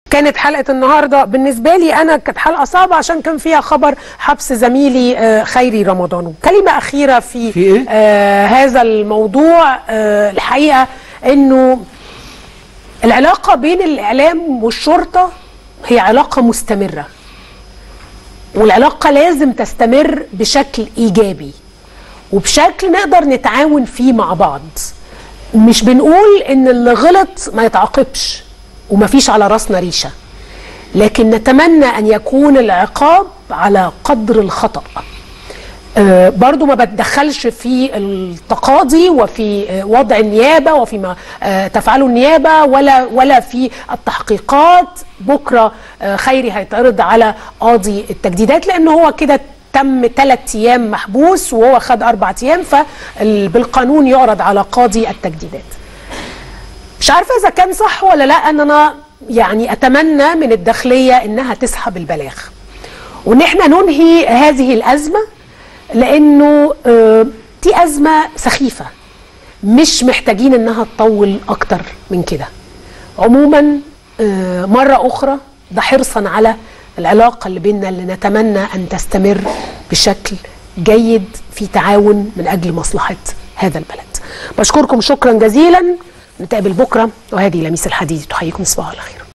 كانت حلقه النهارده بالنسبه لي انا كانت حلقه صعبه عشان كان فيها خبر حبس زميلي آه، خيري رمضان كلمه اخيره في, في إيه؟ آه هذا الموضوع آه الحقيقه انه العلاقه بين الاعلام والشرطه هي علاقه مستمره والعلاقه لازم تستمر بشكل ايجابي وبشكل نقدر نتعاون فيه مع بعض مش بنقول ان اللي غلط ما يتعاقبش ومفيش على راسنا ريشه لكن نتمنى ان يكون العقاب على قدر الخطأ آه، برضو ما بتدخلش في التقاضي وفي آه، وضع النيابة وفي ما آه، تفعله النيابة ولا ولا في التحقيقات بكرة آه، خيري هيتعرض على قاضي التجديدات لأن هو كده تم ثلاث أيام محبوس وهو خد أربع أيام فبالقانون يعرض على قاضي التجديدات مش عارفة إذا كان صح ولا لا أن أنا يعني أتمنى من الداخلية إنها تسحب البلاغ وإن إحنا ننهي هذه الأزمة لأنه آه، دي أزمة سخيفة مش محتاجين إنها تطول أكتر من كده عموما آه، مرة أخرى ده حرصا على العلاقة اللي بيننا اللي نتمنى أن تستمر بشكل جيد في تعاون من أجل مصلحة هذا البلد بشكركم شكرا جزيلا نتقابل بكرة وهذه لميس الحديد تحييكم صباح الخير